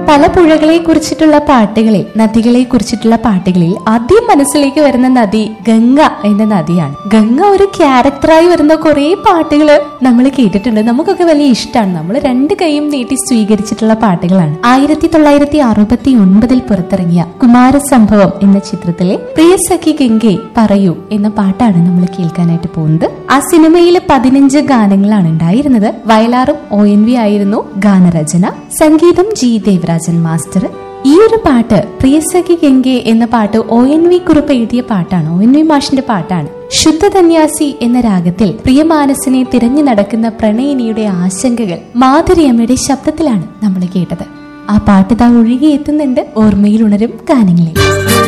പല പുഴകളെ കുറിച്ചിട്ടുള്ള പാട്ടുകളിൽ നദികളെ കുറിച്ചിട്ടുള്ള പാട്ടുകളിൽ ആദ്യം മനസ്സിലേക്ക് വരുന്ന നദി ഗംഗ എന്ന നദിയാണ് ഗംഗ ഒരു ക്യാരക്ടറായി വരുന്ന കുറെ പാട്ടുകൾ നമ്മൾ കേട്ടിട്ടുണ്ട് നമുക്കൊക്കെ വലിയ ഇഷ്ടമാണ് നമ്മൾ രണ്ട് കൈയും നീട്ടി സ്വീകരിച്ചിട്ടുള്ള പാട്ടുകളാണ് ആയിരത്തി തൊള്ളായിരത്തി അറുപത്തി ഒൻപതിൽ പുറത്തിറങ്ങിയ കുമാരസംഭവം എന്ന ചിത്രത്തിലെ പ്രിയ സഖി ഗംഗെ പറയൂ എന്ന പാട്ടാണ് നമ്മൾ കേൾക്കാനായിട്ട് പോകുന്നത് ആ സിനിമയിൽ പതിനഞ്ച് ഗാനങ്ങളാണ് ഉണ്ടായിരുന്നത് വയലാറും ഒ എൻ വി ആയിരുന്നു ഗാനരചന സംഗീതം ജി ദേവരാജൻ മാസ്റ്റർ ഈ ഒരു പാട്ട് പ്രിയസഖി ഗംഗെ എന്ന പാട്ട് ഒ എൻ വി കുറിപ്പ് എഴുതിയ പാട്ടാണ് ഒ എൻ വി മാഷിന്റെ പാട്ടാണ് ശുദ്ധധന്യാസി എന്ന രാഗത്തിൽ പ്രിയമാനസിനെ തിരഞ്ഞു നടക്കുന്ന പ്രണയിനിയുടെ ആശങ്കകൾ മാധുരിയമ്മയുടെ ശബ്ദത്തിലാണ് നമ്മൾ കേട്ടത് ആ പാട്ട് താ ഒഴുകി എത്തുന്നുണ്ട് ഓർമ്മയിൽ ഉണരും ഗാനങ്ങളിൽ